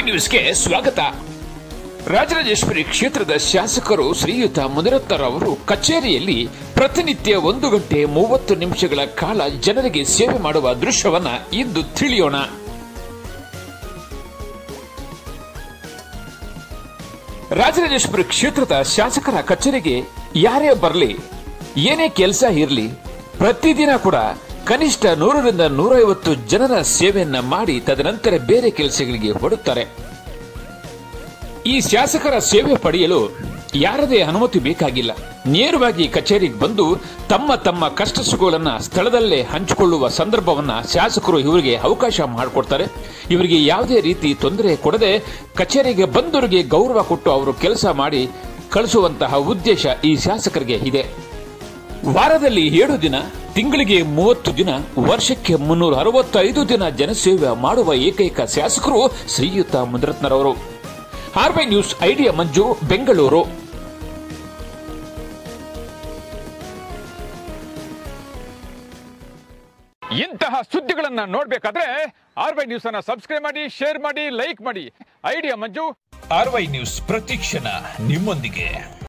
ನ್ಯೂಸ್ಗೆ ಸ್ವಾಗತ ರಾಜರಾಜೇಶ್ವರಿ ಕ್ಷೇತ್ರದ ಶಾಸಕರು ಶ್ರೀಯುತ ಮುನಿರತ್ನರವರು ಕಚೇರಿಯಲ್ಲಿ ಪ್ರತಿನಿತ್ಯ ಒಂದು ಗಂಟೆ ಮೂವತ್ತು ನಿಮಿಷಗಳ ಕಾಲ ಜನರಿಗೆ ಸೇವೆ ಮಾಡುವ ದೃಶ್ಯವನ್ನ ಇಂದು ತಿಳಿಯೋಣ ರಾಜರಾಜೇಶ್ವರಿ ಕ್ಷೇತ್ರದ ಶಾಸಕರ ಕಚೇರಿಗೆ ಯಾರೇ ಬರಲಿ ಏನೇ ಕೆಲಸ ಇರಲಿ ಪ್ರತಿದಿನ ಕೂಡ ಕನಿಷ್ಠ ನೂರರಿಂದ ನೂರೈವತ್ತು ಜನರ ಸೇವೆಯನ್ನ ಮಾಡಿ ತದನಂತರ ಬೇರೆ ಕೆಲಸಗಳಿಗೆ ಹೊಡುತ್ತಾರೆ ಈ ಶಾಸಕರ ಸೇವೆ ಪಡೆಯಲು ಯಾರದೇ ಅನುಮತಿ ಬೇಕಾಗಿಲ್ಲ ನೇರವಾಗಿ ಕಚೇರಿಗೆ ಬಂದು ತಮ್ಮ ತಮ್ಮ ಕಷ್ಟ ಸುಖಗಳನ್ನ ಸ್ಥಳದಲ್ಲೇ ಹಂಚಿಕೊಳ್ಳುವ ಸಂದರ್ಭವನ್ನ ಶಾಸಕರು ಇವರಿಗೆ ಅವಕಾಶ ಮಾಡಿಕೊಡ್ತಾರೆ ಇವರಿಗೆ ಯಾವುದೇ ರೀತಿ ತೊಂದರೆ ಕೊಡದೆ ಕಚೇರಿಗೆ ಬಂದವರಿಗೆ ಗೌರವ ಕೊಟ್ಟು ಅವರು ಕೆಲಸ ಮಾಡಿ ಕಳಿಸುವಂತಹ ಉದ್ದೇಶ ಈ ಶಾಸಕರಿಗೆ ಇದೆ ವಾರದಲ್ಲಿ ಏಳು ದಿನ ತಿಂಗಳಿಗೆ ಮೂವತ್ತು ದಿನ ವರ್ಷಕ್ಕೆ ಮುನ್ನೂರ ಅರವತ್ತೈದು ದಿನ ಜನಸೇವೆ ಮಾಡುವ ಏಕೈಕ ಶಾಸಕರು ಶ್ರೀಯುತ ಮುನಿರತ್ನರವರು R B news idea Manju Bengaluru ಇಂತಹ ಸುದ್ದಿಗಳನ್ನ ನೋಡ್ಬೇಕಾದ್ರೆ ಆರ್ ಬೈ ನ್ಯೂಸ್ ಅನ್ನ ಸಬ್ಸ್ಕ್ರೈಬ್ ಮಾಡಿ ಶೇರ್ ಮಾಡಿ ಲೈಕ್ ಮಾಡಿ ಐಡಿಯಾ ಮಂಜು ಆರ್ವೈ ನ್ಯೂಸ್ ಪ್ರತಿಕ್ಷಣ ನಿಮ್ಮೊಂದಿಗೆ